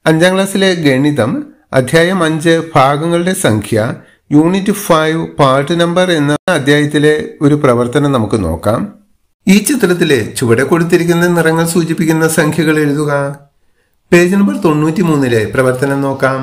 അഞ്ചാം ക്ലാസ്സിലെ ഗണിതം അധ്യായം അഞ്ച് ഭാഗങ്ങളുടെ സംഖ്യ യൂണിറ്റ് ഫൈവ് പാർട്ട് നമ്പർ എന്ന അധ്യായത്തിലെ ഒരു പ്രവർത്തനം നമുക്ക് നോക്കാം ഈ ചിത്രത്തിലെ ചുവടെ കൊടുത്തിരിക്കുന്ന നിറങ്ങൾ സൂചിപ്പിക്കുന്ന സംഖ്യകൾ എഴുതുക പേജ് നമ്പർ തൊണ്ണൂറ്റി മൂന്നിലെ പ്രവർത്തനം നോക്കാം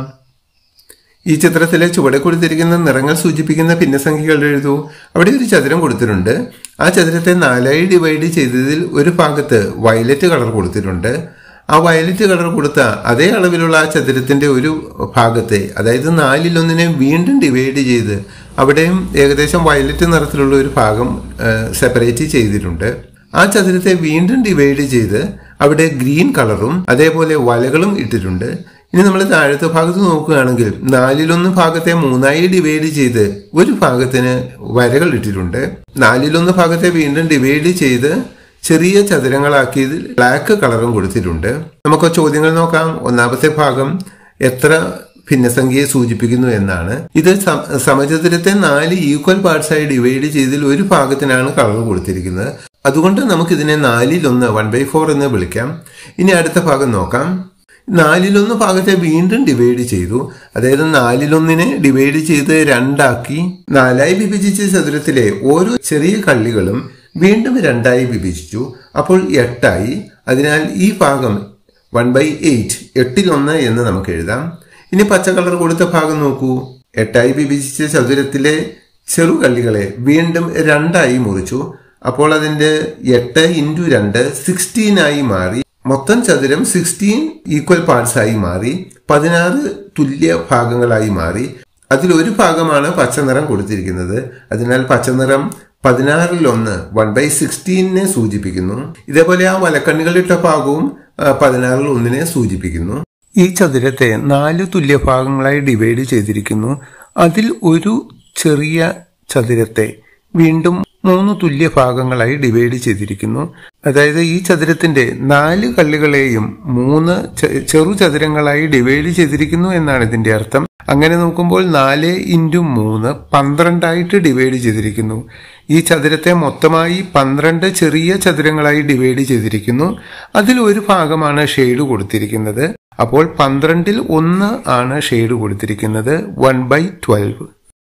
ഈ ചിത്രത്തിലെ ചുവടെ കൊടുത്തിരിക്കുന്ന നിറങ്ങൾ സൂചിപ്പിക്കുന്ന ഭിന്നസംഖ്യകൾ എഴുതൂ അവിടെ ഒരു ചതുരം കൊടുത്തിട്ടുണ്ട് ആ ചതുരത്തെ നാലായി ഡിവൈഡ് ചെയ്തതിൽ ഒരു ഭാഗത്ത് വയലറ്റ് കളർ കൊടുത്തിട്ടുണ്ട് ആ വയലറ്റ് കളർ കൊടുത്ത അതേ അളവിലുള്ള ആ ചതുരത്തിന്റെ ഒരു ഭാഗത്തെ അതായത് നാലിലൊന്നിനെ വീണ്ടും ഡിവൈഡ് ചെയ്ത് അവിടെയും ഏകദേശം വയലറ്റ് നിറത്തിലുള്ള ഒരു ഭാഗം സെപ്പറേറ്റ് ചെയ്തിട്ടുണ്ട് ആ ചതുരത്തെ വീണ്ടും ഡിവൈഡ് ചെയ്ത് അവിടെ ഗ്രീൻ കളറും അതേപോലെ വലകളും ഇട്ടിട്ടുണ്ട് ഇനി നമ്മൾ താഴത്തെ ഭാഗത്ത് നോക്കുകയാണെങ്കിൽ നാലിലൊന്ന് ഭാഗത്തെ മൂന്നായി ഡിവൈഡ് ചെയ്ത് ഒരു ഭാഗത്തിന് വരകൾ ഇട്ടിട്ടുണ്ട് നാലിലൊന്ന് ഭാഗത്തെ വീണ്ടും ഡിവൈഡ് ചെയ്ത് ചെറിയ ചതുരങ്ങളാക്കിയത് ബ്ലാക്ക് കളറും കൊടുത്തിട്ടുണ്ട് നമുക്ക് ചോദ്യങ്ങൾ നോക്കാം ഒന്നാമത്തെ ഭാഗം എത്ര ഭിന്നസംഖ്യയെ സൂചിപ്പിക്കുന്നു എന്നാണ് ഇത് സമചതുരത്തെ നാല് ഈക്വൽ പാർട്സ് ആയി ഡിവൈഡ് ചെയ്തതിൽ ഒരു ഭാഗത്തിനാണ് കളർ കൊടുത്തിരിക്കുന്നത് അതുകൊണ്ട് നമുക്കിതിനെ നാലിലൊന്ന് വൺ ബൈ ഫോർ എന്ന് വിളിക്കാം ഇനി അടുത്ത ഭാഗം നോക്കാം നാലിലൊന്ന് ഭാഗത്തെ വീണ്ടും ഡിവൈഡ് ചെയ്തു അതായത് നാലിലൊന്നിനെ ഡിവൈഡ് ചെയ്ത് രണ്ടാക്കി നാലായി വിഭജിച്ച ചതുരത്തിലെ ഓരോ ചെറിയ കള്ളികളും വീണ്ടും രണ്ടായി വിഭജിച്ചു അപ്പോൾ എട്ടായി അതിനാൽ ഈ ഭാഗം വൺ ബൈ എയ്റ്റ് എട്ടിലൊന്ന് എന്ന് നമുക്ക് എഴുതാം ഇനി പച്ച കളർ കൊടുത്ത ഭാഗം നോക്കൂ എട്ടായി വിഭജിച്ച ചതുരത്തിലെ ചെറുകള്ളികളെ വീണ്ടും രണ്ടായി മുറിച്ചു അപ്പോൾ അതിന്റെ എട്ട് ഇൻറ്റു രണ്ട് സിക്സ്റ്റീൻ ആയി മാറി മൊത്തം ചതുരം സിക്സ്റ്റീൻ ഈക്വൽ പാർട്സ് ആയി മാറി പതിനാറ് തുല്യ ഭാഗങ്ങളായി മാറി അതിൽ ഒരു ഭാഗമാണ് പച്ചനിറം കൊടുത്തിരിക്കുന്നത് അതിനാൽ പച്ചനിറം പതിനാറിലൊന്ന് വൺ ബൈ സിക്സ്റ്റീനെ സൂചിപ്പിക്കുന്നു ഇതേപോലെ ആ വലക്കണ്ണികളിട്ട ഭാഗവും പതിനാറിൽ ഒന്നിനെ സൂചിപ്പിക്കുന്നു ഈ ചതുരത്തെ നാല് തുല്യ ഭാഗങ്ങളായി ഡിവൈഡ് ചെയ്തിരിക്കുന്നു അതിൽ ഒരു ചെറിയ ചതുരത്തെ വീണ്ടും മൂന്ന് തുല്യ ഭാഗങ്ങളായി ഡിവൈഡ് ചെയ്തിരിക്കുന്നു അതായത് ഈ ചതുരത്തിന്റെ നാല് കള്ളികളെയും മൂന്ന് ചെറു ചതുരങ്ങളായി ഡിവൈഡ് ചെയ്തിരിക്കുന്നു എന്നാണ് ഇതിന്റെ അർത്ഥം അങ്ങനെ നോക്കുമ്പോൾ നാല് ഇൻറ്റു മൂന്ന് പന്ത്രണ്ടായിട്ട് ഡിവൈഡ് ചെയ്തിരിക്കുന്നു ഈ ചതുരത്തെ മൊത്തമായി പന്ത്രണ്ട് ചെറിയ ചതുരങ്ങളായി ഡിവൈഡ് ചെയ്തിരിക്കുന്നു അതിൽ ഒരു ഭാഗമാണ് ഷെയ്ഡ് കൊടുത്തിരിക്കുന്നത് അപ്പോൾ പന്ത്രണ്ടിൽ ഒന്ന് ആണ് ഷെയ്ഡ് കൊടുത്തിരിക്കുന്നത് വൺ ബൈ ട്വൽവ്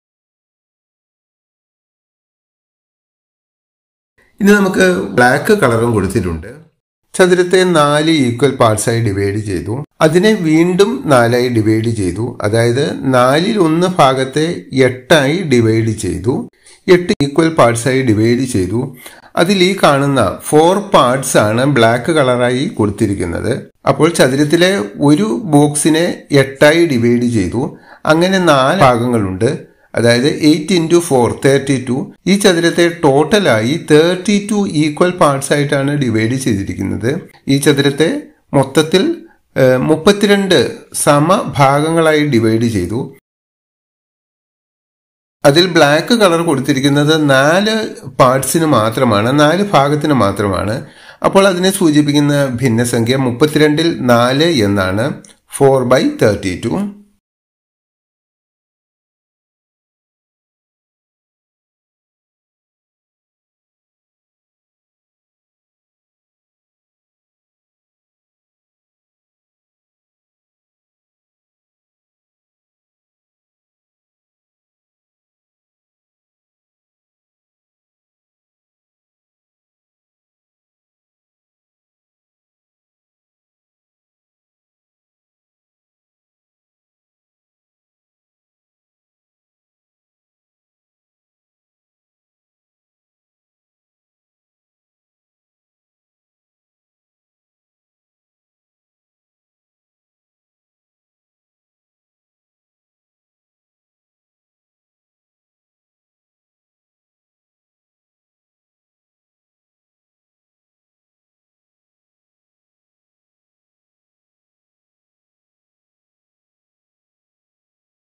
ഇനി നമുക്ക് ബ്ലാക്ക് കളറും കൊടുത്തിട്ടുണ്ട് ചതുരത്തെ നാല് ഈക്വൽ പാർട്സായി ഡിവൈഡ് ചെയ്തു അതിനെ വീണ്ടും നാലായി ഡിവൈഡ് ചെയ്തു അതായത് നാലിൽ ഒന്ന് ഭാഗത്തെ എട്ടായി ഡിവൈഡ് ചെയ്തു എട്ട് ഈക്വൽ പാർട്സായി ഡിവൈഡ് ചെയ്തു അതിൽ ഈ കാണുന്ന ഫോർ പാർട്സ് ആണ് ബ്ലാക്ക് കളറായി കൊടുത്തിരിക്കുന്നത് അപ്പോൾ ചതുരത്തിലെ ഒരു ബോക്സിനെ എട്ടായി ഡിവൈഡ് ചെയ്തു അങ്ങനെ നാല് ഭാഗങ്ങളുണ്ട് അതായത് eight into four thirty two ഈ ചതുരത്തെ ടോട്ടലായി തേർട്ടി ടു ഈക്വൽ പാർട്സ് ആയിട്ടാണ് ഡിവൈഡ് ചെയ്തിരിക്കുന്നത് ഈ ചതുരത്തെ മൊത്തത്തിൽ മുപ്പത്തിരണ്ട് സമഭാഗങ്ങളായി ഡിവൈഡ് ചെയ്തു അതിൽ ബ്ലാക്ക് കളർ കൊടുത്തിരിക്കുന്നത് നാല് പാർട്സിന് മാത്രമാണ് നാല് ഭാഗത്തിന് മാത്രമാണ് അപ്പോൾ അതിനെ സൂചിപ്പിക്കുന്ന ഭിന്നസംഖ്യ മുപ്പത്തിരണ്ടിൽ നാല് എന്നാണ് ഫോർ ബൈ തേർട്ടി ടു